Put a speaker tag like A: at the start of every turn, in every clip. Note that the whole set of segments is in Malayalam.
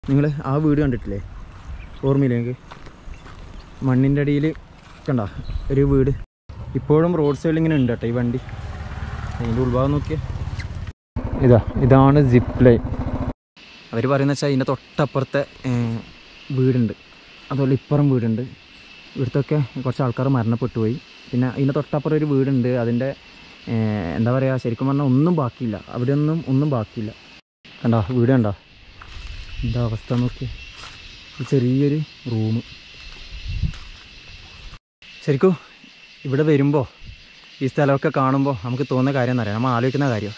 A: നിങ്ങൾ ആ വീട് കണ്ടിട്ടില്ലേ ഓർമ്മയില്ലേ നിങ്ങൾക്ക് മണ്ണിൻ്റെ അടിയിൽ കണ്ട ഒരു വീട് ഇപ്പോഴും റോഡ് സൈഡിൽ ഇങ്ങനെ ഉണ്ട് കേട്ടോ ഈ വണ്ടി അതിൻ്റെ ഉൾഭാഗം നോക്കിയേ ഇതാ ഇതാണ് സിപ്പ് ലൈൻ അവർ പറയുന്ന വെച്ചാൽ ഇതിൻ്റെ തൊട്ടപ്പുറത്തെ ഏർ, വീടുണ്ട് അതുപോലെ ഇപ്പുറം വീടുണ്ട് ഇവിടുത്തൊക്കെ കുറച്ച് ആൾക്കാർ മരണപ്പെട്ടു പോയി പിന്നെ ഇതിൻ്റെ തൊട്ടപ്പുറം ഒരു വീടുണ്ട് അതിൻ്റെ ഏർ, എന്താ പറയുക ശരിക്കും പറഞ്ഞാൽ ഒന്നും ബാക്കിയില്ല അവിടെ ഒന്നും ഒന്നും ബാക്കിയില്ല കണ്ടോ വീട് കണ്ടോ എന്താ അവസ്ഥ നോക്കി ചെറിയൊരു റൂം ശരിക്കും ഇവിടെ വരുമ്പോൾ ഈ സ്ഥലമൊക്കെ കാണുമ്പോൾ നമുക്ക് തോന്നുന്ന കാര്യം എന്നറിയാം നമ്മൾ ആലോചിക്കുന്ന കാര്യം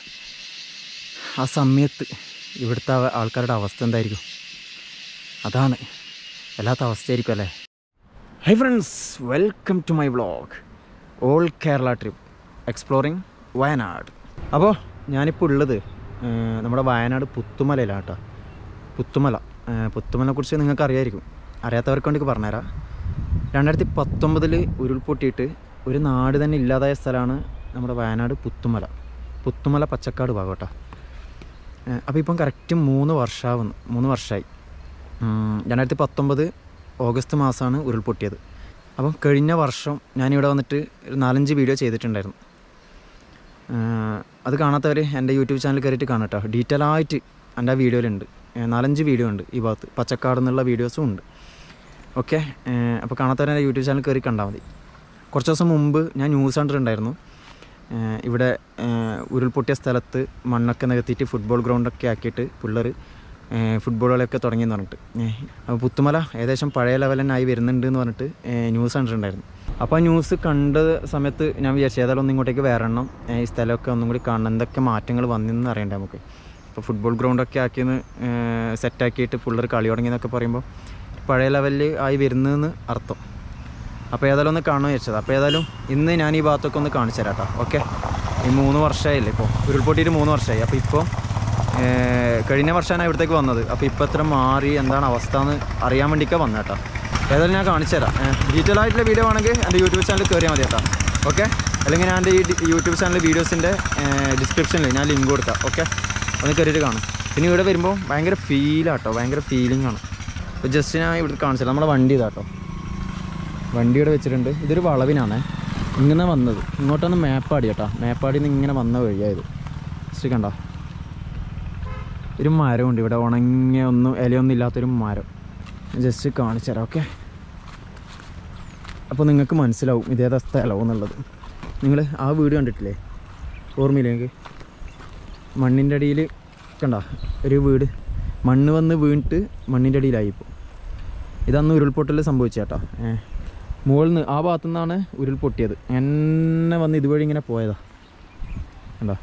A: ആ സമയത്ത് ഇവിടുത്തെ ആ- ആൾക്കാരുടെ അവസ്ഥ എന്തായിരിക്കും അതാണ് വല്ലാത്ത അവസ്ഥയായിരിക്കും അല്ലേ hi friends welcome to my vlog all Kerala trip exploring Wayanad അപ്പോൾ ഞാനിപ്പോൾ ഉള്ളത് ഏർ, നമ്മുടെ വയനാട് പുത്തുമലയിലാണ് കേട്ടോ പുത്തുമല ഏർ, പുത്തുമലയെക്കുറിച്ച് നിങ്ങൾക്ക് അറിയായിരിക്കും അറിയാത്തവർക്ക് വേണ്ടി പറഞ്ഞുതരാം രണ്ടായിരത്തി പത്തൊമ്പതിൽ ഉരുൾപൊട്ടിയിട്ട് ഒരു നാട് തന്നെ ഇല്ലാതായ സ്ഥലമാണ് നമ്മുടെ വയനാട് പുത്തുമല പുത്തുമല പച്ചക്കാട് ഭാഗം കേട്ടോ അപ്പോൾ ഇപ്പം കറക്റ്റ് മൂന്ന് വർഷമാവുന്നു മൂന്ന് വർഷമായി ഉം, രണ്ടായിരത്തി പത്തൊമ്പത് ഓഗസ്റ്റ് മാസമാണ് ഉരുൾപൊട്ടിയത് അപ്പം കഴിഞ്ഞ വർഷം ഞാനിവിടെ വന്നിട്ട് ഒരു നാലഞ്ച് വീഡിയോ ചെയ്തിട്ടുണ്ടായിരുന്നു ഏർ, അത് കാണാത്തവർ എൻ്റെ യൂട്യൂബ് ചാനൽ കയറിയിട്ട് കാണാം കേട്ടോ ഡീറ്റെയിൽ ആയിട്ട് എൻ്റെ ആ വീഡിയോയിലുണ്ട് ഏർ, നാലഞ്ച് വീഡിയോ ഉണ്ട് ഈ ഭാഗത്ത് പച്ചക്കാട് എന്നുള്ള വീഡിയോസും ഉണ്ട് ഓക്കെ അപ്പോൾ കാണാത്തവർ എൻ്റെ യൂട്യൂബ് ചാനൽ കയറി കണ്ടാൽ മതി കുറച്ച് ദിവസം മുമ്പ് ഞാൻ ന്യൂസ് കണ്ടിട്ടുണ്ടായിരുന്നു ഏർ, ഇവിടെ ഏർ, ഉരുൾപൊട്ടിയ സ്ഥലത്ത് മണ്ണൊക്കെ നികത്തിയിട്ട് ഫുട്ബോൾ ഗ്രൗണ്ടൊക്കെ ആക്കിയിട്ട് പിള്ളേർ ഫുട്ബോൾ കളിയൊക്കെ തുടങ്ങിയെന്ന് പറഞ്ഞിട്ട് ഏഹ്, അപ്പോൾ പുത്തുമല ഏകദേശം പഴയ ലെവൽ തന്നെ ആയി വരുന്നുണ്ട് എന്ന് പറഞ്ഞിട്ട് ഏർ, ന്യൂസ് കണ്ടിട്ടുണ്ടായിരുന്നു അപ്പോൾ ആ ന്യൂസ് കണ്ട സമയത്ത് ഞാൻ വിചാരിച്ചു ഏതായാലും ഒന്ന് ഇങ്ങോട്ടേക്ക് വരണം ഏർ, ഈ സ്ഥലമൊക്കെ ഒന്നും കൂടി കാണണം എന്തൊക്കെ മാറ്റങ്ങൾ വന്നെന്ന് അറിയണ്ടേ നമുക്ക് ഇപ്പോൾ ഫുട്ബോൾ ഗ്രൗണ്ടൊക്കെ ആക്കിയെന്ന് സെറ്റാക്കിയിട്ട് പിള്ളേർ കളി തുടങ്ങിയെന്നൊക്കെ പറയുമ്പോൾ പഴയ ലെവലിൽ ആയി വരുന്നതെന്ന് അർത്ഥം അപ്പോൾ ഏതായാലും ഒന്ന് കാണുമെന്ന് വിചാരിച്ചത് അപ്പോൾ ഏതായാലും ഇന്ന് ഞാൻ ഈ ഭാഗത്തൊക്കെ ഒന്ന് കാണിച്ചു തരാം കേട്ടോ ഓക്കെ ഈ മൂന്ന് വർഷമായില്ലേ ഇപ്പോൾ ഉരുൾപൊട്ടിയിട്ട് മൂന്ന് വർഷമായി അപ്പോൾ ഇപ്പോൾ കഴിഞ്ഞ വർഷമാണ് ഇവിടത്തേക്ക് വന്നത് അപ്പോൾ ഇപ്പോൾ എത്ര മാറി എന്താണ് അവസ്ഥ എന്ന് അറിയാൻ വേണ്ടിയൊക്കെ വന്നത് കേട്ടോ ഏതായാലും ഞാൻ കാണിച്ചു തരാം ഡീറ്റെയിൽ ആയിട്ടുള്ള വീഡിയോ ആണെങ്കിൽ എൻ്റെ യൂട്യൂബ് ചാനൽ കയറിയാൽ മതി കേട്ടോ ഓക്കെ അല്ലെങ്കിൽ ഞാൻ എൻ്റെ ഈ ഡി- യൂട്യൂബ് ചാനൽ വീഡിയോസിൻ്റെ ഡിസ്ക്രിപ്ഷനിൽ ഞാൻ ലിങ്ക് കൊടുക്കാം ഓക്കെ ഒന്ന് കയറിയിട്ട് കാണും പിന്നെ ഇവിടെ വരുമ്പോൾ ഭയങ്കര ഫീലാട്ടോ ഭയങ്കര ഫീലിംഗ് ആണ് അപ്പോൾ ജസ്റ്റ് ഞാൻ ഇവിടെ കാണിച്ചു തരാം നമ്മുടെ വണ്ടി ഇതാട്ടോ വണ്ടി ഇവിടെ വെച്ചിട്ടുണ്ട് ഇതൊരു വളവിനാണേ ഇങ്ങനെ വന്നത് ഇങ്ങോട്ടാണ് മേപ്പാടി കേട്ടോ മേപ്പാടിയിൽ നിന്ന് ഇങ്ങനെ വന്ന വഴിയായത് ജസ്റ്റ് കണ്ടോ ഒരു മരമുണ്ട് ഇവിടെ ഉണങ്ങിയ ഒന്നും ഇലയൊന്നും ഇല്ലാത്തൊരു മരം ജസ്റ്റ് കാണിച്ചു തരാം ഓക്കെ അപ്പോൾ നിങ്ങൾക്ക് മനസ്സിലാവും ഇതേതാ സ്ഥലം എന്നുള്ളത് നിങ്ങൾ ആ വീട് കണ്ടിട്ടില്ലേ ഓർമ്മയില്ലേ നിങ്ങൾക്ക് മണ്ണിൻ്റെ അടിയിൽ കണ്ട ഒരു വീട് മണ്ണ് വന്ന് വീണിട്ട് മണ്ണിൻ്റെ അടിയിലായി ഇപ്പോൾ ഇതന്ന് ഉരുൾപൊട്ടൽ സംഭവിച്ച കേട്ടോ ഏഹ് മുകളിൽ നിന്ന് ആ ഭാഗത്തു നിന്നാണ് ഉരുൾപൊട്ടിയത് എന്നെ വന്ന് ഇതുവഴി ഇങ്ങനെ പോയതാ കണ്ടോ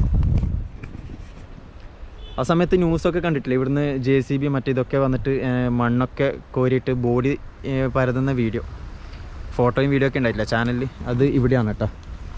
A: ആ സമയത്ത് ന്യൂസൊക്കെ കണ്ടിട്ടില്ലേ ഇവിടുന്ന് ജെ സി ബി മറ്റേ ഇതൊക്കെ വന്നിട്ട് ഏഹ് മണ്ണൊക്കെ കോരിയിട്ട് ബോഡി ഏഹ് പരതുന്ന വീഡിയോ ഫോട്ടോയും വീഡിയോ ഒക്കെ ഉണ്ടായിട്ടില്ല ചാനലിൽ അത് ഇവിടെയാണ് കേട്ടോ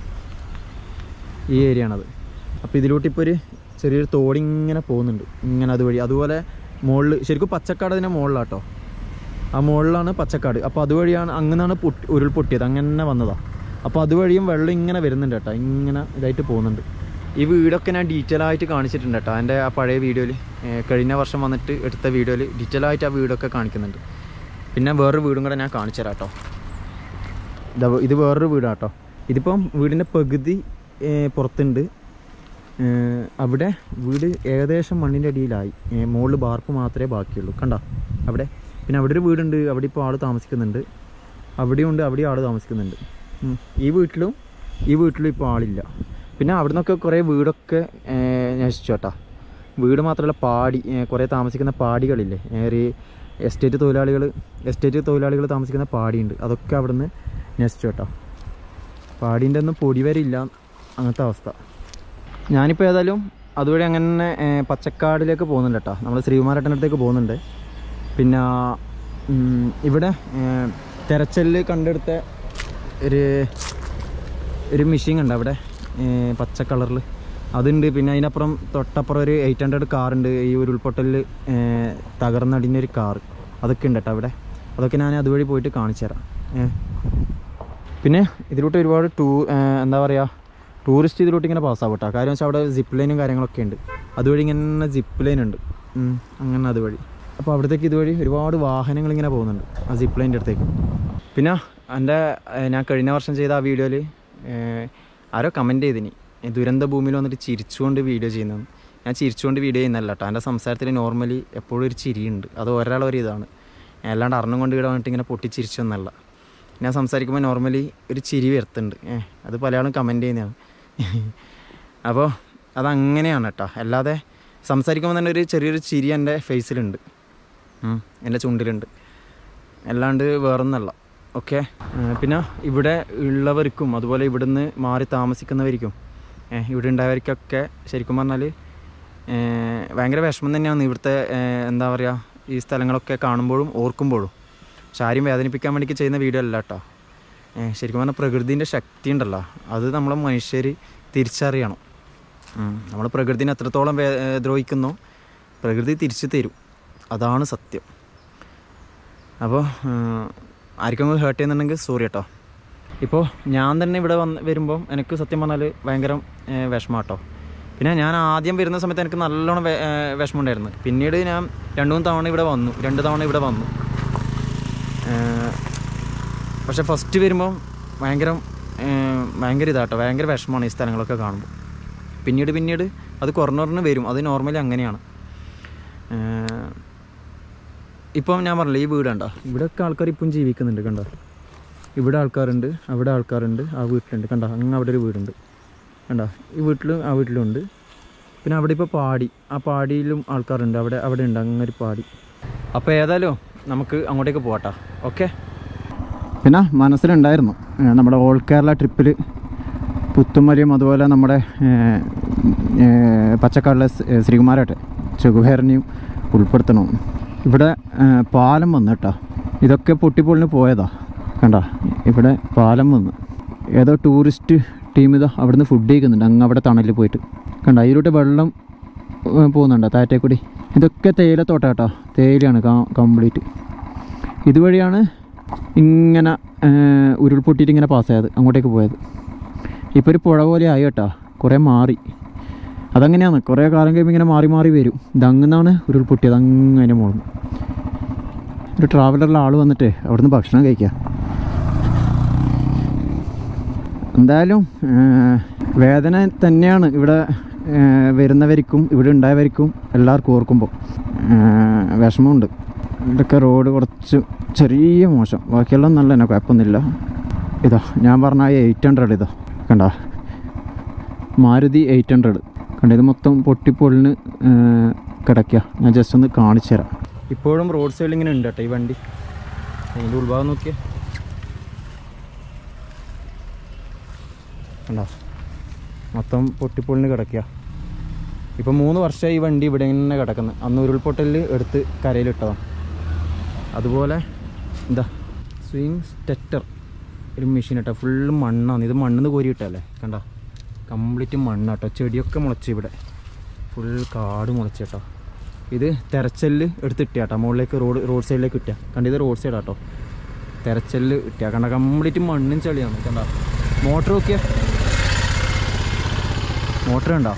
A: ഈ ഏരിയ ആണത് അപ്പോൾ ഇതിലോട്ട് ഇപ്പോൾ ഒരു ചെറിയൊരു തോടി ഇങ്ങനെ പോകുന്നുണ്ട് ഇങ്ങനെ അതുവഴി അതുപോലെ മുകളിൽ ശരിക്കും പച്ചക്കാട് അതിൻ്റെ മുകളിലാട്ടോ ആ മുകളിലാണ് പച്ചക്കാട് അപ്പോൾ അതുവഴിയാണ് അങ്ങനെയാണ് പൊട്ടി ഉരുൾ പൊട്ടിയത് അങ്ങനെ വന്നതാണ് അപ്പോൾ അതുവഴിയും വെള്ളം ഇങ്ങനെ വരുന്നുണ്ട് കേട്ടോ ഇങ്ങനെ ഇതായിട്ട് പോകുന്നുണ്ട് ഈ വീടൊക്കെ ഞാൻ ഡീറ്റെയിൽ ആയിട്ട് കാണിച്ചിട്ടുണ്ട് കേട്ടോ എൻ്റെ ആ പഴയ വീഡിയോയിൽ കഴിഞ്ഞ വർഷം വന്നിട്ട് എടുത്ത വീഡിയോയിൽ ഡീറ്റെയിൽ ആയിട്ട് ആ വീടൊക്കെ കാണിക്കുന്നുണ്ട് പിന്നെ വേറൊരു വീടും കൂടെ ഞാൻ കാണിച്ചു തരാം കേട്ടോ ഇതാ ഇത് വേറൊരു വീടാട്ടോ ഇതിപ്പം വീടിൻ്റെ പകുതി ഏർ, പുറത്തുണ്ട് ഏർ, അവിടെ വീട് ഏകദേശം മണ്ണിൻ്റെ അടിയിലായി മുകളിൽ ബാർപ്പ് മാത്രമേ ബാക്കിയുള്ളൂ കണ്ട അവിടെ പിന്നെ അവിടെ ഒരു വീടുണ്ട് അവിടെ ഇപ്പോൾ ആൾ താമസിക്കുന്നുണ്ട് അവിടെയും ഉണ്ട് അവിടെയും ആൾ താമസിക്കുന്നുണ്ട് ഉം. ഈ വീട്ടിലും ഈ വീട്ടിലും ഇപ്പോൾ ആളില്ല പിന്നെ അവിടെ നിന്നൊക്കെ കുറേ വീടൊക്കെ ഏർ, നശിച്ചു കേട്ടോ വീട് മാത്രമല്ല പാടി ഏർ, കുറേ താമസിക്കുന്ന പാടികളില്ലേ ഏർ, ഈ എസ്റ്റേറ്റ് തൊഴിലാളികൾ എസ്റ്റേറ്റ് തൊഴിലാളികൾ താമസിക്കുന്ന പാടിയുണ്ട് അതൊക്കെ അവിടെ നിന്ന് നശിച്ചു കേട്ടോ പാടീൻ്റെ ഒന്നും പൊടി വരെ ഇല്ല അങ്ങനത്തെ അവസ്ഥ ഞാനിപ്പോൾ ഏതായാലും അതുവഴി അങ്ങനെ ഏർ, പച്ചക്കാടിലേക്ക് പോകുന്നുണ്ട് കേട്ടോ നമ്മൾ ശ്രീകുമാരേട്ടനടുത്തേക്ക് പോകുന്നുണ്ട് പിന്നെ ഉം, ഇവിടെ ഏർ, തെരച്ചിലിൽ കണ്ടെടുത്ത ഒരു ഒരു മെഷീൻ ഉണ്ട് അവിടെ ഏർ, പച്ച കളറിൽ അതുണ്ട് പിന്നെ അതിനപ്പുറം തൊട്ടപ്പുറം ഒരു എയ്റ്റ് ഹൺഡ്രഡ് കാറുണ്ട് ഈ ഉരുൾപൊട്ടലിൽ ഏർ, തകർന്നടിഞ്ഞൊരു കാറ് അതൊക്കെ ഉണ്ട് കേട്ടോ അവിടെ അതൊക്കെ ഞാൻ അതുവഴി പോയിട്ട് കാണിച്ചു തരാം ഏ. പിന്നെ ഇതിലോട്ട് ഒരുപാട് ടൂ എന്താ പറയുക ടൂറിസ്റ്റ് ഇതിലോട്ട് ഇങ്ങനെ പാസ്സാവും കേട്ടോ കാര്യം വെച്ചാൽ അവിടെ സിപ്പ് ലൈനും കാര്യങ്ങളൊക്കെ ഉണ്ട് അതുവഴി ഇങ്ങനെ സിപ്പ് ലൈൻ ഉണ്ട് ഉം, അങ്ങനെ അതുവഴി അപ്പോൾ അവിടത്തേക്ക് ഇതുവഴി ഒരുപാട് വാഹനങ്ങൾ ഇങ്ങനെ പോകുന്നുണ്ട് ആ സിപ്പ് ലൈൻ്റെ അടുത്തേക്ക് പിന്നെ എൻ്റെ ഏഹ്, ഞാൻ കഴിഞ്ഞ വർഷം ചെയ്ത ആ വീഡിയോയിൽ ആരോ കമൻറ്റ് ചെയ്തിനി ഈ ദുരന്ത ഭൂമിയിൽ വന്നിട്ട് ചിരിച്ചുകൊണ്ട് വീഡിയോ ചെയ്യുന്നത് ഞാൻ ചിരിച്ചുകൊണ്ട് വീഡിയോ ചെയ്യുന്നതല്ല കേട്ടോ എൻ്റെ സംസാരത്തിൽ നോർമലി എപ്പോഴും ഒരു ചിരിയുണ്ട് അത് ഒരാൾ ഒരു ഇതാണ് അല്ലാണ്ട് അറിഞ്ഞും കൊണ്ട് ഇവിടെ വന്നിട്ട് ഇങ്ങനെ പൊട്ടിച്ചിരിച്ചൊന്നല്ല ഞാൻ സംസാരിക്കുമ്പോൾ നോർമലി ഒരു ചിരി വരുത്തുന്നുണ്ട് ഏഹ് അത് പല ആളും കമൻറ്റ് ചെയ്യുന്നതാണ് അപ്പോൾ അതങ്ങനെയാണ് കേട്ടോ അല്ലാതെ സംസാരിക്കുമ്പോൾ തന്നെ ഒരു ചെറിയൊരു ചിരി എൻ്റെ ഫേസിലുണ്ട് ഉം, എൻ്റെ ചുണ്ടിലുണ്ട് അല്ലാണ്ട് വേറൊന്നല്ല ഓക്കെ പിന്നെ ഇവിടെ ഉള്ളവർക്കും അതുപോലെ ഇവിടുന്ന് മാറി താമസിക്കുന്നവർക്കും ഏഹ്, ഇവിടെ ഉണ്ടായവർക്കൊക്കെ ശരിക്കും പറഞ്ഞാൽ ഏഹ്, ഭയങ്കര വിഷമം തന്നെയാണ് ഇവിടുത്തെ ഏഹ്, എന്താ പറയുക ഈ സ്ഥലങ്ങളൊക്കെ കാണുമ്പോഴും ഓർക്കുമ്പോഴും പക്ഷെ ആരും വേദനിപ്പിക്കാൻ വേണ്ടിക്ക് ചെയ്യുന്ന വീഡിയോ അല്ല കേട്ടോ ഏഹ്, ശരിക്കും പറഞ്ഞാൽ പ്രകൃതിൻ്റെ ശക്തി ഉണ്ടല്ലോ അത് നമ്മളെ മനുഷ്യർ തിരിച്ചറിയണം നമ്മൾ പ്രകൃതിനെ എത്രത്തോളം വേ ഏഹ്, ദ്രോഹിക്കുന്നോ പ്രകൃതി തിരിച്ചു തരും അതാണ് സത്യം അപ്പോൾ ആർക്കെങ്കിലും ഹേർട്ട് ചെയ്യുന്നുണ്ടെങ്കിൽ സോറി കേട്ടോ ഇപ്പോൾ ഞാൻ തന്നെ ഇവിടെ വന്ന് വരുമ്പം എനിക്ക് സത്യം പറഞ്ഞാൽ ഭയങ്കര വിഷമം കേട്ടോ പിന്നെ ഞാൻ ആദ്യം വരുന്ന സമയത്ത് എനിക്ക് നല്ലോണം വെ- ഏഹ് വിഷമമുണ്ടായിരുന്നു പിന്നീട് ഞാൻ രണ്ട് മൂന്ന് തവണ ഇവിടെ വന്നു രണ്ട് തവണ ഇവിടെ വന്നു ഏഹ് പക്ഷെ ഫസ്റ്റ് വരുമ്പം ഭയങ്കര ഏഹ് ഭയങ്കര ഇതാട്ടോ ഭയങ്കര വിഷമമാണ് ഈ സ്ഥലങ്ങളൊക്കെ കാണുമ്പോൾ പിന്നീട് പിന്നീട് അത് കുറഞ്ഞു കുറഞ്ഞ് വരും അത് നോർമലി അങ്ങനെയാണ് ഏഹ് ഇപ്പം ഞാൻ പറഞ്ഞില്ല ഈ വീട് കണ്ടോ ഇവിടെയൊക്കെ ആൾക്കാർ ഇപ്പം ജീവിക്കുന്നുണ്ട് കണ്ടോ ഇവിടെ ആൾക്കാരുണ്ട് അവിടെ ആൾക്കാരുണ്ട് ആ വീട്ടിലുണ്ട് കണ്ടോ അങ്ങ് അവിടെ ഒരു വീടുണ്ട് കണ്ടോ ഈ വീട്ടിലും ആ വീട്ടിലും ഉണ്ട് പിന്നെ അവിടെ ഇപ്പോൾ പാടി ആ പാടിയിലും ആൾക്കാരുണ്ട് അവിടെ അവിടെ ഉണ്ട് അങ്ങനെ ഒരു പാടി അപ്പോൾ ഏതായാലും നമുക്ക് അങ്ങോട്ടേക്ക് പോകട്ടോ ഓക്കെ പിന്നെ മനസ്സിലുണ്ടായിരുന്നു ഏഹ് നമ്മുടെ ഓൾ കേരള ട്രിപ്പിൽ പുത്തുമലയും അതുപോലെ നമ്മുടെ ഏഹ്, ഏഹ്, പച്ചക്കാടിലെ സ്- ഏഹ് ശ്രീകുമാരട്ടെ ചെകുഹേറിനെയും ഉൾപ്പെടുത്തണം ഇവിടെ ഏഹ്, പാലം വന്നു കേട്ടോ ഇതൊക്കെ പൊട്ടിപ്പൊളിന് പോയതാ കണ്ട ഇവിടെ പാലം വന്നു ഏതോ ടൂറിസ്റ്റ് ടീം ഇതാ അവിടുന്ന് ഫുഡ് കഴിക്കുന്നുണ്ട് അങ്ങ് അവിടെ തണലിൽ പോയിട്ട് കണ്ട അതിലൂടെ വെള്ളം ഏഹ്, പോകുന്നുണ്ടോ താറ്റേക്കൂടി ഇതൊക്കെ തേയിലത്തോട്ടം കേട്ടോ തേയിലയാണ് കംപ്ലീറ്റ് ഇതുവഴിയാണ് ഇങ്ങനെ ഏഹ്, ഉരുൾപൊട്ടിയിട്ട് ഇങ്ങനെ പാസ്സായത് അങ്ങോട്ടേക്ക് പോയത് ഇപ്പോൾ ഒരു പുഴ പോലെ ആയി കേട്ടോ കുറേ മാറി അതങ്ങനെയാണ് കുറേ കാലം കഴിയുമ്പോൾ ഇങ്ങനെ മാറി മാറി വരും ഇതങ്ങനാണ് ഉരുൾപൊട്ടിയത് അങ്ങനെ മുകളിൽ ഒരു ട്രാവലറിൽ ആൾ വന്നിട്ട് അവിടുന്ന് ഭക്ഷണം കഴിക്കുക എന്തായാലും ഏഹ്, വേദന തന്നെയാണ് ഇവിടെ ഏഹ്, വരുന്നവർക്കും ഇവിടെ ഉണ്ടായവർക്കും എല്ലാവർക്കും ഓർക്കുമ്പോൾ ഏഹ്, വിഷമമുണ്ട് ഇവിടെയൊക്കെ റോഡ് കുറച്ച് ചെറിയ മോശം ബാക്കിയെല്ലാം നല്ല തന്നെ കുഴപ്പമൊന്നുമില്ല ഇതാ ഞാൻ പറഞ്ഞ എയ്റ്റ് ഹൺഡ്രഡ് ഇതാ കണ്ട മാരുതി എയ്റ്റ് ഹൺഡ്രഡ് കണ്ട ഇത് മൊത്തം പൊട്ടിപ്പൊളിന് കിടക്കുക ഞാൻ ജസ്റ്റ് ഒന്ന് കാണിച്ചു തരാം ഇപ്പോഴും റോഡ് സൈഡിൽ ഇങ്ങനെ ഉണ്ട് കേട്ടോ ഈ വണ്ടി അതിൻ്റെ ഉൾഭാഗം നോക്കിയേ കണ്ടോ മൊത്തം പൊട്ടിപ്പൊളിന് കിടക്കുക ഇപ്പം മൂന്ന് വർഷമായി ഈ വണ്ടി ഇവിടെ ഇങ്ങനെ കിടക്കുന്നത് അന്ന് ഉരുൾപൊട്ടലിൽ എടുത്ത് കരയിലിട്ടതാണ് അതുപോലെ എന്താ സ്വിങ് സ്റ്റെറ്റർ ഒരു മെഷീൻ കേട്ടോ ഫുള്ള് മണ്ണാണ് ഇത് മണ്ണിന്ന് കോരിയിട്ടല്ലേ കണ്ട കംപ്ലീറ്റ് മണ്ണാട്ടോ ചെടിയൊക്കെ മുളച്ച് ഇവിടെ ഫുൾ കാട് മുളച്ച് കേട്ടോ ഇത് തെരച്ചല് എടുത്തിട്ടാ കേട്ടോ മുകളിലേക്ക് റോഡ് റോഡ് സൈഡിലേക്ക് ഇട്ടുക കണ്ട ഇത് റോഡ് സൈഡാ കേട്ടോ തെരച്ചല് ഇട്ടുക കണ്ട കംപ്ലീറ്റ് മണ്ണും ചെളിയാണ് കണ്ട മോട്ടർ നോക്കിയ മോട്ടർ കണ്ടോ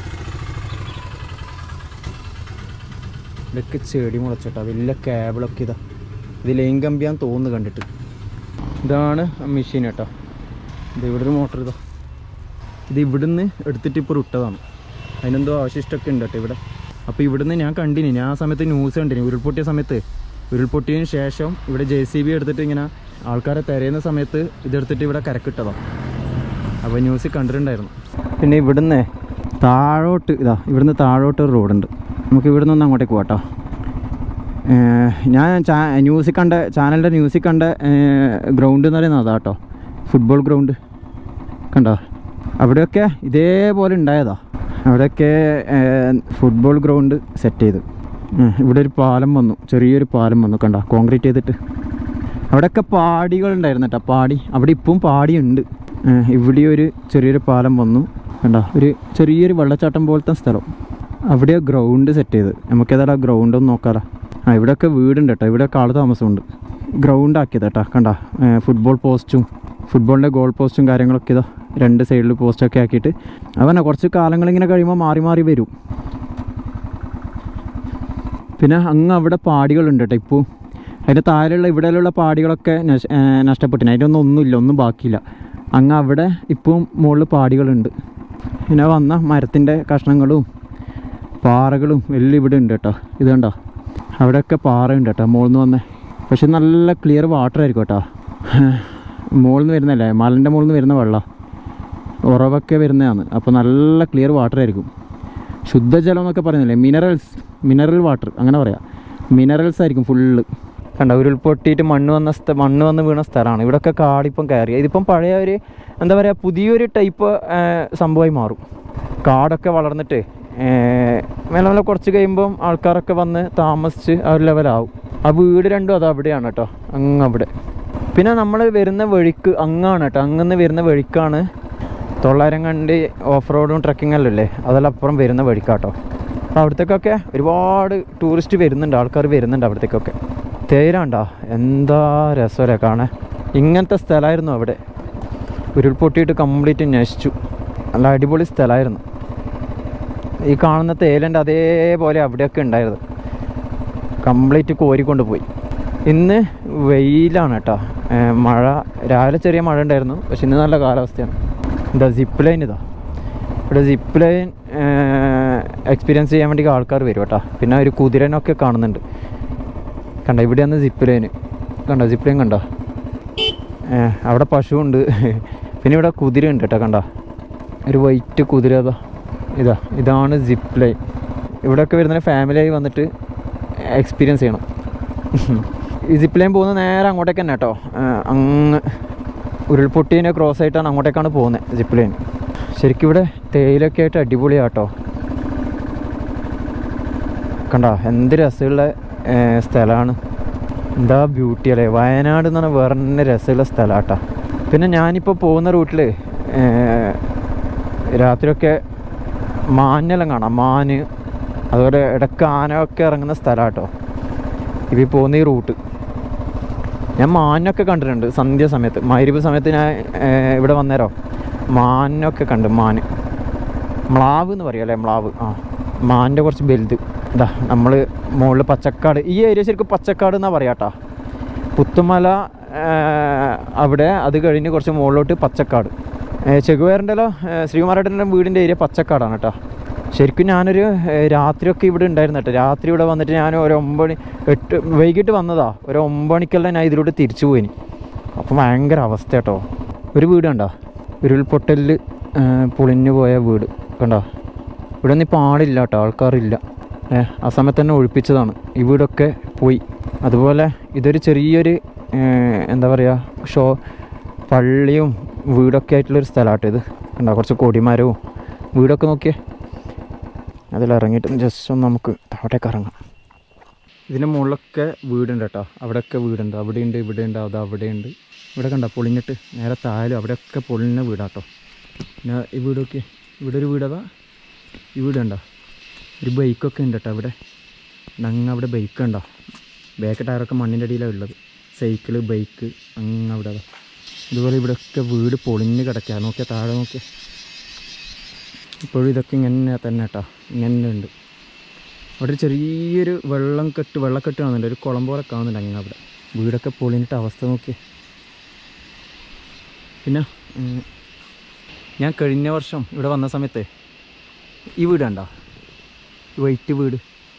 A: ഇതൊക്കെ ചെടി മുളച്ചിട്ടാ വലിയ കേബിളൊക്കെ ഇതാ ഇത് ലൈൻ കമ്പിയാന്ന് തോന്നുന്നു കണ്ടിട്ട് ഇതാണ് മെഷീൻ കേട്ടോ ഇത് ഇവിടെ ഒരു മോട്ടർ ഇതാ ഇത് ഇവിടുന്ന് എടുത്തിട്ട് ഇപ്പോൾ ഇട്ടതാണ് അതിനെന്തോ അവശിഷ്ടമൊക്കെ ഉണ്ട് കേട്ടോ ഇവിടെ അപ്പോൾ ഇവിടുന്ന് ഞാൻ കണ്ടിനി ഞാൻ ആ സമയത്ത് ന്യൂസ് കണ്ടിനി ഉരുൾപൊട്ടിയ സമയത്ത് ഉരുൾപൊട്ടിയതിന് ശേഷം ഇവിടെ ജെ സി ബി എടുത്തിട്ട് ഇങ്ങനെ ആൾക്കാരെ തിരയുന്ന സമയത്ത് ഇതെടുത്തിട്ട് ഇവിടെ കരക്കിട്ടതാണ് അപ്പോൾ ന്യൂസിൽ കണ്ടിട്ടുണ്ടായിരുന്നു പിന്നെ ഇവിടുന്ന് താഴോട്ട് ഇതാ ഇവിടുന്ന് താഴോട്ട് ഒരു റോഡുണ്ട് നമുക്ക് ഇവിടുന്ന് ഒന്ന് അങ്ങോട്ടേക്ക് പോകാം കേട്ടോ ഏഹ് ഞാൻ ചാ ന്യൂസിൽ കണ്ട ചാനലിൻ്റെ ന്യൂസിൽ കണ്ട ഗ്രൗണ്ട് എന്ന് പറയുന്നത് അതാ കേട്ടോ ഫുട്ബോൾ ഗ്രൗണ്ട് കണ്ടോ അവിടെയൊക്കെ ഇതേപോലെ ഉണ്ടായതാ അവിടെയൊക്കെ ഏഹ്, ഫുട്ബോൾ ഗ്രൗണ്ട് സെറ്റ് ചെയ്ത് ഏഹ്, ഇവിടെ ഒരു പാലം വന്നു ചെറിയൊരു പാലം വന്നു കണ്ടോ കോൺക്രീറ്റ് ചെയ്തിട്ട് അവിടെയൊക്കെ പാടികൾ ഉണ്ടായിരുന്നു കേട്ടോ പാടി അവിടെ ഇപ്പം പാടിയുണ്ട് ഏഹ്, ഇവിടെ ഒരു ചെറിയൊരു പാലം വന്നു കണ്ടോ ഒരു ചെറിയൊരു വെള്ളച്ചാട്ടം പോലത്തെ സ്ഥലം അവിടെ ഗ്രൗണ്ട് സെറ്റ് ചെയ്ത് നമുക്ക് ഏതായാലും ആ ഗ്രൗണ്ട് ഒന്ന് നോക്കാലോ ആ ഇവിടെയൊക്കെ വീടുണ്ട് കേട്ടോ ഇവിടെയൊക്കെ ആൾ താമസമുണ്ട് ഗ്രൗണ്ട് ആക്കിയത് കേട്ടോ കണ്ട ഫുട്ബോൾ പോസ്റ്റും ഫുട്ബോളിൻ്റെ ഗോൾ പോസ്റ്റും കാര്യങ്ങളൊക്കെ ഇതാ രണ്ട് സൈഡിൽ പോസ്റ്റൊക്കെ ആക്കിയിട്ട് അവനെ കുറച്ച് കാലങ്ങളിങ്ങനെ കഴിയുമ്പോൾ മാറി മാറി വരും പിന്നെ അങ്ങ് അവിടെ പാടികളുണ്ട് കേട്ടോ ഇപ്പോൾ അതിൻ്റെ താഴെയുള്ള ഇവിടെയുള്ള പാടികളൊക്കെ നശ ഏ, നഷ്ടപ്പെട്ടിന് അതിൻ്റെ ഒന്നും ഒന്നുമില്ല ഒന്നും ബാക്കിയില്ല അങ്ങ് അവിടെ ഇപ്പം മുകളിൽ പാടികളുണ്ട് പിന്നെ വന്ന മരത്തിൻ്റെ കഷ്ണങ്ങളും പാറകളും എല്ലാം ഇവിടെ ഉണ്ട് കേട്ടോ ഇത് കണ്ടോ അവിടെയൊക്കെ പാറയുണ്ട് കേട്ടോ മുകളിൽ നിന്ന് വന്നേ പക്ഷെ നല്ല ക്ലിയർ വാട്ടർ ആയിരിക്കും കേട്ടോ മുകളിൽ നിന്ന് വരുന്നല്ലേ മലൻ്റെ മുകളിൽ നിന്ന് വരുന്ന വെള്ളം ഉറവൊക്കെ വരുന്നതാണ് അപ്പോൾ നല്ല ക്ലിയർ വാട്ടർ ആയിരിക്കും ശുദ്ധജലം എന്നൊക്കെ പറയുന്നില്ലേ മിനറൽസ് മിനറൽ വാട്ടർ അങ്ങനെ പറയാം മിനറൽസ് ആയിരിക്കും ഫുള്ള് കണ്ട ഉരുൾപൊട്ടിയിട്ട് മണ്ണ് വന്ന സ്ഥ മണ്ണ് വന്ന് വീണ സ്ഥലമാണ് ഇവിടെയൊക്കെ കാടിപ്പം കയറി ഇതിപ്പം പഴയ ഒരു എന്താ പറയുക പുതിയൊരു ടൈപ്പ് സംഭവമായി മാറും കാടൊക്കെ വളർന്നിട്ട് മെല്ലെ മെല്ലെ കുറച്ച് കഴിയുമ്പം ആൾക്കാരൊക്കെ വന്ന് താമസിച്ച് ആ ഒരു ലെവലാവും ആ വീട് രണ്ടും അത് അവിടെയാണ് കേട്ടോ അങ്ങ് അവിടെ പിന്നെ നമ്മൾ വരുന്ന വഴിക്ക് അങ്ങാണ് കേട്ടോ അങ്ങന്ന് വരുന്ന വഴിക്കാണ് തൊള്ളായിരം കണ്ടി ഓഫ് റോഡും ട്രക്കിംഗ് എല്ലാം ഇല്ലേ അതെല്ലാം അപ്പുറം വരുന്ന വഴിക്കാട്ടോ അപ്പോൾ അവിടത്തേക്കൊക്കെ ഒരുപാട് ടൂറിസ്റ്റ് വരുന്നുണ്ട് ആൾക്കാർ വരുന്നുണ്ട് അവിടത്തേക്കൊക്കെ തേരാണ്ടാ എന്താ രസമല്ലേ കാണാൻ ഇങ്ങനത്തെ സ്ഥലമായിരുന്നു അവിടെ ഉരുൾപൊട്ടിയിട്ട് കംപ്ലീറ്റ് നശിച്ചു നല്ല അടിപൊളി സ്ഥലമായിരുന്നു ഈ കാണുന്ന തേയിലൻ്റെ അതേപോലെ അവിടെയൊക്കെ ഉണ്ടായിരുന്നു കംപ്ലീറ്റ് കോരിക്കൊണ്ട് പോയി ഇന്ന് വെയിലാണ് കേട്ടോ ഏ, മഴ രാവിലെ ചെറിയ മഴ ഉണ്ടായിരുന്നു പക്ഷെ ഇന്ന് നല്ല കാലാവസ്ഥയാണ് എന്താ സിപ്പ് ലൈൻ ഇതാ ഇവിടെ സിപ്പ് ലൈൻ എക്സ്പീരിയൻസ് ചെയ്യാൻ വേണ്ടി ആൾക്കാർ വരും കേട്ടോ പിന്നെ ഒരു കുതിരനൊക്കെ കാണുന്നുണ്ട് കണ്ട ഇവിടെയാണ് സിപ്പ് ലൈൻ കണ്ടോ സിപ്പ് ലൈൻ കണ്ടോ ഏ, അവിടെ പശുവുണ്ട് പിന്നെ ഇവിടെ കുതിര ഉണ്ട് കേട്ടോ കണ്ടോ ഒരു വൈറ്റ് കുതിര അതാ ഇതാ ഇതാണ് സിപ്പ് ലൈൻ ഇവിടെയൊക്കെ വരുന്ന ഫാമിലിയായി വന്നിട്ട് എക്സ്പീരിയൻസ് ചെയ്യണം ഈ സിപ്പ് ലൈൻ പോകുന്നത് നേരെ അങ്ങോട്ടേക്ക് തന്നെ കേട്ടോ ആ, അങ്ങ് ഉരുൾപൊട്ടീനെ ക്രോസ് ആയിട്ടാണ് അങ്ങോട്ടേക്കാണ് പോകുന്നത് സിപ്പ് ലൈൻ ശരിക്കും ഇവിടെ തേയിലൊക്കെ ആയിട്ട് അടിപൊളിയാട്ടോ കണ്ട എന്ത് രസമുള്ള സ്ഥലമാണ് എന്താ ബ്യൂട്ടി അല്ലേ വയനാട് എന്ന് പറഞ്ഞാൽ വേറെ തന്നെ രസമുള്ള സ്ഥലമാട്ടാ പിന്നെ ഞാനിപ്പോൾ പോകുന്ന റൂട്ടിൽ രാത്രിയൊക്കെ മാനെല്ലാം കാണാം മാന് അതുപോലെ ഇടയ്ക്ക് ആനയൊക്കെ ഇറങ്ങുന്ന സ്ഥലമാട്ടോ ഇപ്പോൾ ഈ പോകുന്ന ഈ റൂട്ട് ഞാൻ മാനൊക്കെ കണ്ടിട്ടുണ്ട് സന്ധ്യ സമയത്ത് മൈരിപ്പ് സമയത്ത് ഞാൻ ഏർ, ഇവിടെ വന്നേരോ മാനൊക്കെ കണ്ട് മാന് മ്ലാവ് എന്ന് പറയും അല്ലേ മ്ലാവ് ആ മാനിൻ്റെ കുറച്ച് വലുത് ഇതാ നമ്മൾ മുകളിൽ പച്ചക്കാട് ഈ ഏരിയ ശരിക്കും പച്ചക്കാട് എന്നാ പറയാട്ടാ പുത്തുമല ഏർ, അവിടെ അത് കഴിഞ്ഞ് കുറച്ച് മുകളിലോട്ട് പച്ചക്കാട് ചെകുവേറിൻ്റെല്ലോ ശ്രീകുമാരേട്ടൻ്റെ വീടിൻ്റെ ഏരിയ പച്ചക്കാടാണ് കേട്ടോ ശരിക്കും ഞാനൊരു ഏർ, രാത്രിയൊക്കെ ഇവിടെ ഉണ്ടായിരുന്നു കേട്ടോ രാത്രി ഇവിടെ വന്നിട്ട് ഞാൻ ഒരു ഒമ്പത് മണി എട്ട് വൈകിട്ട് വന്നതാ ഒരു ഒമ്പത് മണിക്കെല്ലാം ഞാൻ ഇതിലൂടെ തിരിച്ചു പോയിനി അപ്പം ഭയങ്കര അവസ്ഥ കേട്ടോ ഒരു വീട് കണ്ടോ ഉരുൾപൊട്ടലിൽ പൊളിഞ്ഞു പോയ വീട് കണ്ടോ ഇവിടെ ഒന്നും ഇപ്പോൾ ആളില്ല കേട്ടോ ആൾക്കാരില്ല ഏ, ആ സമയത്ത് തന്നെ ഒഴിപ്പിച്ചതാണ് ഈ വീടൊക്കെ പോയി അതുപോലെ ഇതൊരു ചെറിയൊരു ഏ, എന്താ പറയുക ഷോ പള്ളിയും വീടൊക്കെ ആയിട്ടുള്ളൊരു സ്ഥലമാട്ടോ ഇത് കണ്ടോ കുറച്ച് കൊടിമരവും വീടൊക്കെ നോക്കിയേ അതിലിറങ്ങിയിട്ട് ജസ്റ്റ് ഒന്ന് നമുക്ക് താഴോട്ടേക്ക് ഇറങ്ങാം ഇതിൻ്റെ മുകളിലൊക്കെ വീടുണ്ട് കേട്ടോ അവിടെയൊക്കെ വീടുണ്ട് അവിടെയുണ്ട് ഇവിടെയുണ്ട് അത് അവിടെയുണ്ട് ഇവിടെ കണ്ട പൊളിഞ്ഞിട്ട് നേരെ താഴെ അവിടെയൊക്കെ പൊളിഞ്ഞ വീടാട്ടോ പിന്നെ ഈ വീടൊക്കെ ഇവിടെ ഒരു വീടതാ ഈ വീട് കണ്ടോ ഒരു ബൈക്കൊക്കെ ഉണ്ട് കേട്ടോ അവിടെ അങ്ങ് അവിടെ ബൈക്ക് ഉണ്ടോ ബാക്ക് ടയറൊക്കെ മണ്ണിൻ്റെ അടിയിലാണ് ഉള്ളത് സൈക്കിള് ബൈക്ക് അങ്ങ് അവിടെ അതാ ഇതുപോലെ ഇവിടെയൊക്കെ വീട് പൊളിഞ്ഞ് കിടക്കുക നോക്കിയാൽ താഴെ നോക്കിയാൽ ഇപ്പോഴും ഇതൊക്കെ ഇങ്ങനെ തന്നെ കേട്ടോ ഇങ്ങനെ ഉണ്ട് അവിടെ ഒരു ചെറിയൊരു വെള്ളം കെട്ട് വെള്ളക്കെട്ട് കാണുന്നുണ്ട് ഒരു കുളം പോലെ കാണുന്നുണ്ട് അങ്ങ് അവിടെ വീടൊക്കെ പൊളിഞ്ഞിട്ട് അവസ്ഥ നോക്കി പിന്നെ ഉം, ഞാൻ കഴിഞ്ഞ വർഷം ഇവിടെ വന്ന സമയത്ത് ഈ വീട് കണ്ടോ ഈ വൈറ്റ് വീട്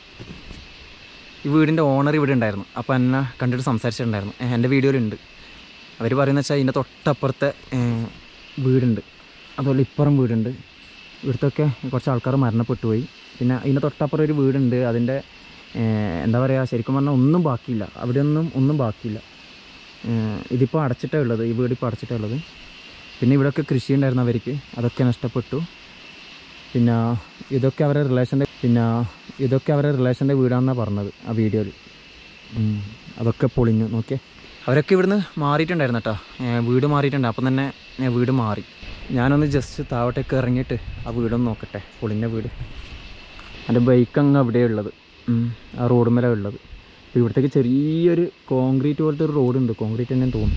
A: ഈ വീടിൻ്റെ ഓണർ ഇവിടെ ഉണ്ടായിരുന്നു അപ്പോൾ എന്നെ കണ്ടിട്ട് സംസാരിച്ചിട്ടുണ്ടായിരുന്നു ഏ, എൻ്റെ വീഡിയോയിലുണ്ട് അവർ പറയുന്ന വെച്ചാൽ ഇതിൻ്റെ തൊട്ടപ്പുറത്തെ ഏ, വീടുണ്ട് അതുപോലെ ഇപ്പുറം വീടുണ്ട് ഇവിടുത്തൊക്കെ കുറച്ച് ആൾക്കാർ മരണപ്പെട്ടു പോയി പിന്നെ ഇതിൻ്റെ തൊട്ടപ്പുറം ഒരു വീടുണ്ട് അതിൻ്റെ ഏഹ്, എന്താ പറയുക ശരിക്കും പറഞ്ഞാൽ ഒന്നും ബാക്കിയില്ല അവിടെ ഒന്നും ഒന്നും ബാക്കിയില്ല ഏഹ്, ഇതിപ്പോൾ അടച്ചിട്ടേ ഉള്ളത് ഈ വീട് ഇപ്പോൾ അടച്ചിട്ടേ ഉള്ളത് പിന്നെ ഇവിടെയൊക്കെ കൃഷി ഉണ്ടായിരുന്നു അവർക്ക് അതൊക്കെ നഷ്ടപ്പെട്ടു പിന്നെ ഇതൊക്കെ അവരുടെ റിലേഷൻ്റെ പിന്നെ ഇതൊക്കെ അവരുടെ റിലേഷൻ്റെ വീടാണെന്നാണ് പറഞ്ഞത് ആ വീഡിയോയിൽ അതൊക്കെ പൊളിഞ്ഞു നോക്കിയേ അവരൊക്കെ ഇവിടുന്ന് മാറിയിട്ടുണ്ടായിരുന്നു കേട്ടോ ഏഹ്, വീട് മാറിയിട്ടുണ്ട് അപ്പം തന്നെ ഏഹ്, വീട് മാറി ഞാനൊന്ന് ജസ്റ്റ് താവട്ടേക്ക് ഇറങ്ങിയിട്ട് ആ വീടൊന്ന് നോക്കട്ടെ പൊളിഞ്ഞ വീട് എൻ്റെ ബൈക്ക് അങ്ങ് അവിടെയാണ് ഉള്ളത് ഉം, ആ റോഡ് മേലെ ഉള്ളത് അപ്പോൾ ഇവിടത്തേക്ക് ചെറിയൊരു കോൺക്രീറ്റ് പോലത്തെ ഒരു റോഡുണ്ട് കോൺക്രീറ്റ് തന്നെ തോന്നുന്നു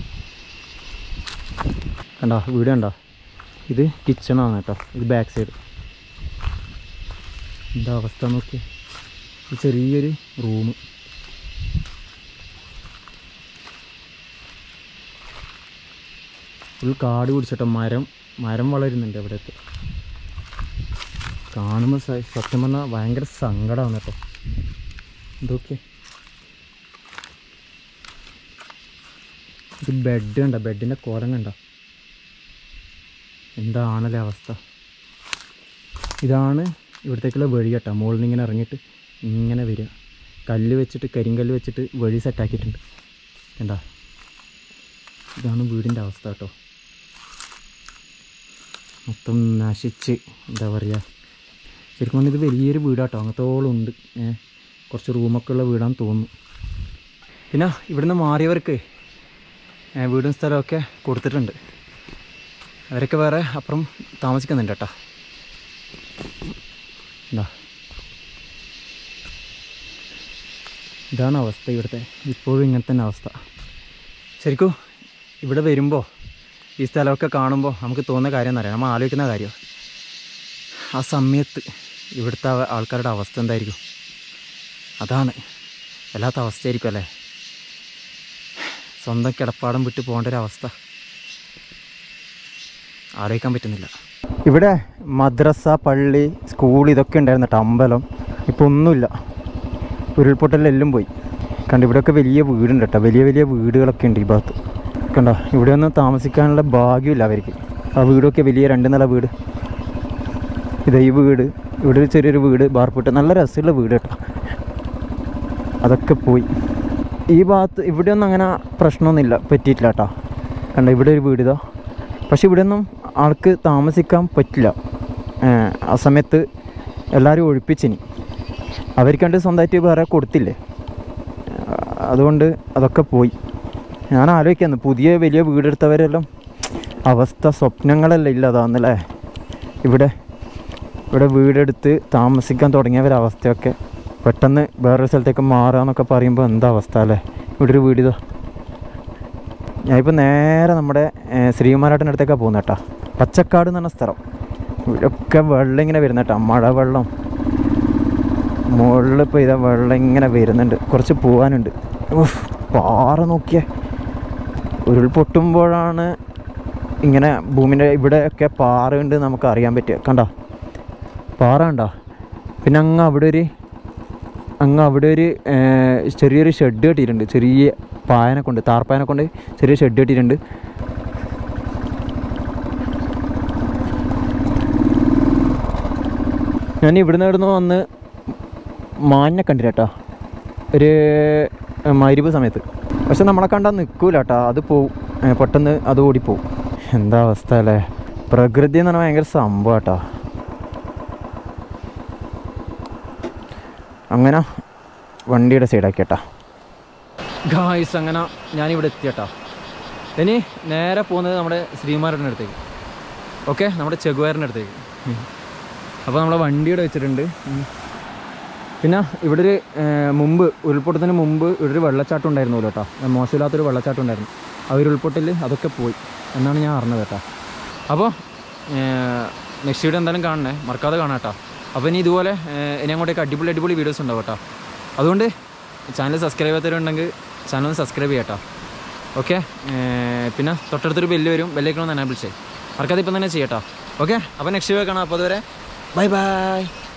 A: കണ്ടോ വീട് കണ്ടോ ഇത് കിച്ചണാണ് കേട്ടോ ഇത് ബാക്ക് സൈഡ് എന്താ അവസ്ഥ നോക്കി ഒരു ചെറിയൊരു റൂം ഫുൾ കാട് പിടിച്ചിട്ടോ മരം മരം വളരുന്നുണ്ട് അവിടെയൊക്കെ കാണുമ്പോൾ സ- സത്യം പറഞ്ഞാൽ ഭയങ്കര സങ്കടമാണ് കേട്ടോ ഇതൊക്കെ ഇത് ബെഡ് കണ്ട ബെഡിൻ്റെ കോലം കണ്ട എന്താണല്ലേ അവസ്ഥ ഇതാണ് ഇവിടത്തേക്കുള്ള വഴി കേട്ടോ മുകളിൽ നിന്ന് ഇങ്ങനെ ഇറങ്ങിയിട്ട് ഇങ്ങനെ വരിക കല്ല് വെച്ചിട്ട് കരിങ്കല്ല് വെച്ചിട്ട് വഴി സെറ്റാക്കിയിട്ടുണ്ട് കണ്ടാ ഇതാണ് വീടിൻ്റെ അവസ്ഥ കേട്ടോ മൊത്തം നശിച്ച് എന്താ പറയുക ശരിക്കും പറഞ്ഞാൽ ഇത് വലിയൊരു വീടാട്ടോ അങ്ങനത്തോളം ഉണ്ട് ഏ കുറച്ച് റൂമൊക്കെ ഉള്ള വീടാന്ന് തോന്നുന്നു പിന്നെ ഇവിടുന്ന് മാറിയവർക്ക് ഏ, വീടും സ്ഥലമൊക്കെ കൊടുത്തിട്ടുണ്ട് അവരൊക്കെ വേറെ അപ്പുറം താമസിക്കുന്നുണ്ട് കേട്ടോ എന്താ ഇതാണ് അവസ്ഥ ഇവിടുത്തെ ഇപ്പോഴും ഇങ്ങനെ തന്നെ അവസ്ഥ ശരിക്കും ഇവിടെ വരുമ്പോൾ ഈ സ്ഥലമൊക്കെ കാണുമ്പോൾ നമുക്ക് തോന്നുന്ന കാര്യം എന്നറിയാം നമ്മൾ ആലോചിക്കുന്ന കാര്യം ആ സമയത്ത് ഇവിടുത്തെ ആ- ആൾക്കാരുടെ അവസ്ഥ എന്തായിരിക്കും അതാണ് വല്ലാത്ത അവസ്ഥയായിരിക്കും അല്ലേ സ്വന്തം കിടപ്പാടം വിട്ട് പോകേണ്ട ഒരു അവസ്ഥ ആലോചിക്കാൻ പറ്റുന്നില്ല ഇവിടെ മദ്രസ പള്ളി സ്കൂൾ ഇതൊക്കെ ഉണ്ടായിരുന്നു കേട്ടോ അമ്പലം ഇപ്പോൾ ഒന്നുമില്ല ഉരുൾപൊട്ടലെല്ലാം പോയി കണ്ട ഇവിടെയൊക്കെ വലിയ വീടുണ്ട് കേട്ടോ വലിയ വലിയ വീടുകളൊക്കെ ഉണ്ട് ഈ ഭാഗത്ത് കണ്ടോ ഇവിടെ ഒന്നും താമസിക്കാനുള്ള ഭാഗ്യമില്ല അവർക്ക് ആ വീടൊക്കെ വലിയ രണ്ട് നില വീട് ഇത് ഈ വീട് ഇവിടെ ഒരു ചെറിയൊരു വീട് ബാർപ്പിട്ട് നല്ല രസമുള്ള വീട് കേട്ടോ അതൊക്കെ പോയി ഈ ഭാഗത്ത് ഇവിടെ ഒന്നും അങ്ങനെ പ്രശ്നമൊന്നുമില്ല പറ്റിയിട്ടില്ല കേട്ടോ കണ്ടോ ഇവിടെ ഒരു വീട് ഇതാ പക്ഷെ ഇവിടെ ഒന്നും ആൾക്ക് താമസിക്കാൻ പറ്റില്ല ഏഹ് ആ സമയത്ത് എല്ലാവരും ഒഴിപ്പിച്ചിനി അവർക്കണ്ട് സ്വന്തമായിട്ട് വേറെ കൊടുത്തില്ലേ ആ, അതുകൊണ്ട് അതൊക്കെ പോയി ഞാൻ ആലോചിക്കുന്നു പുതിയ വലിയ വീടെടുത്തവരെല്ലാം അവസ്ഥ സ്വപ്നങ്ങളെല്ലാം ഇല്ലാതാന്നല്ലേ ഇവിടെ ഇവിടെ വീടെടുത്ത് താമസിക്കാൻ തുടങ്ങിയവരവസ്ഥയൊക്കെ പെട്ടെന്ന് വേറൊരു സ്ഥലത്തേക്ക് മാറാന്നൊക്കെ പറയുമ്പോൾ എന്താ അവസ്ഥ അല്ലേ ഇവിടെ ഒരു വീടിതോ ഞാനിപ്പോൾ നേരെ നമ്മുടെ ഏഹ്, ശ്രീകുമാരാട്ടിൻ്റെ അടുത്തേക്കാണ് പോകുന്നത് കേട്ടോ പച്ചക്കാട് എന്ന് പറഞ്ഞ സ്ഥലം ഇവിടെയൊക്കെ വെള്ളം ഇങ്ങനെ വരുന്ന കേട്ടോ മഴവെള്ളം മുകളിൽ ഇപ്പോൾ ഇതാ വെള്ളം ഇങ്ങനെ വരുന്നുണ്ട് കുറച്ച് പോകാനുണ്ട് ഉഫ്, പാറ നോക്കിയേ ഉരുൾപൊട്ടുമ്പോഴാണ് ഇങ്ങനെ ഭൂമിൻ്റെ ഇവിടെയൊക്കെ പാറ ഉണ്ട് നമുക്ക് അറിയാൻ പറ്റുക കണ്ടോ പാറ ഉണ്ടോ പിന്നെ അങ്ങ് അവിടെ ഒരു അങ്ങ് അവിടെ ഒരു ഏർ, ചെറിയൊരു ഷെഡ് കെട്ടിയിട്ടുണ്ട് ചെറിയ പായനെ കൊണ്ട് താർപ്പായനെ കൊണ്ട് ചെറിയ ഷെഡ് കെട്ടിയിട്ടുണ്ട് ഞാൻ ഇവിടുന്ന് ഇവിടുന്ന് വന്ന് മാനിനെ കണ്ടില്ല കേട്ടോ ഒരു മരുവ് സമയത്ത് പക്ഷെ നമ്മളെ കണ്ടാൽ നിൽക്കൂല കേട്ടോ അത് പോവും ഏ, പെട്ടെന്ന് അത് ഓടിപ്പോവും എന്താ അവസ്ഥ അല്ലേ പ്രകൃതി എന്ന് പറഞ്ഞാൽ ഭയങ്കര സംഭവം കേട്ടോ അങ്ങനെ വണ്ടിയുടെ സൈഡാക്കി കേട്ടോ ഗായ്സ് അങ്ങനെ ഞാനിവിടെ എത്തി കേട്ടോ ഇനി നേരെ പോകുന്നത് നമ്മുടെ ശ്രീമാരുടെ അടുത്തേക്ക് ഓക്കെ നമ്മുടെ ചെഗുവാറിൻ്റെ അടുത്തേക്ക് അപ്പോൾ നമ്മളെ വണ്ടിയുടെ വെച്ചിട്ടുണ്ട് ഉം. പിന്നെ ഇവിടെ ഒരു ഏർ, മുമ്പ് ഉരുൾപൊട്ടത്തിന് മുമ്പ് ഇവിടെ ഒരു വെള്ളച്ചാട്ടം ഉണ്ടായിരുന്നല്ലോ കേട്ടോ മോശമില്ലാത്തൊരു വെള്ളച്ചാട്ടം ഉണ്ടായിരുന്നു ആ ഒരു ഉരുൾപൊട്ടൽ അതൊക്കെ പോയി എന്നാണ് ഞാൻ അറിഞ്ഞത് കേട്ടോ അപ്പോൾ നെക്സ്റ്റ് വീഡിയോ എന്തായാലും കാണണേ മറക്കാതെ കാണാം കേട്ടോ അപ്പോൾ ഇനി ഇതുപോലെ ഏർ, ഇനി അങ്ങോട്ടേക്ക് അടിപൊളി അടിപൊളി വീഡിയോസ് ഉണ്ടാവും കേട്ടോ അതുകൊണ്ട് ചാനൽ സബ്സ്ക്രൈബ് ചെയ്യാത്തവരുണ്ടെങ്കിൽ ചാനൽ ഒന്ന് സബ്സ്ക്രൈബ് ചെയ്യാം കേട്ടോ ഓക്കെ പിന്നെ തൊട്ടടുത്തൊരു ബെല്ല് വരും ബെല്ലേക്കണം ഒന്ന് എനാബിൾ ചെയ്യും മറക്കാതെ ഇപ്പം തന്നെ ചെയ്യാം കേട്ടോ ഓക്കെ അപ്പോൾ നെക്സ്റ്റ് വീഡിയോ കാണാം അപ്പോൾ അതുവരെ ബൈ ബൈ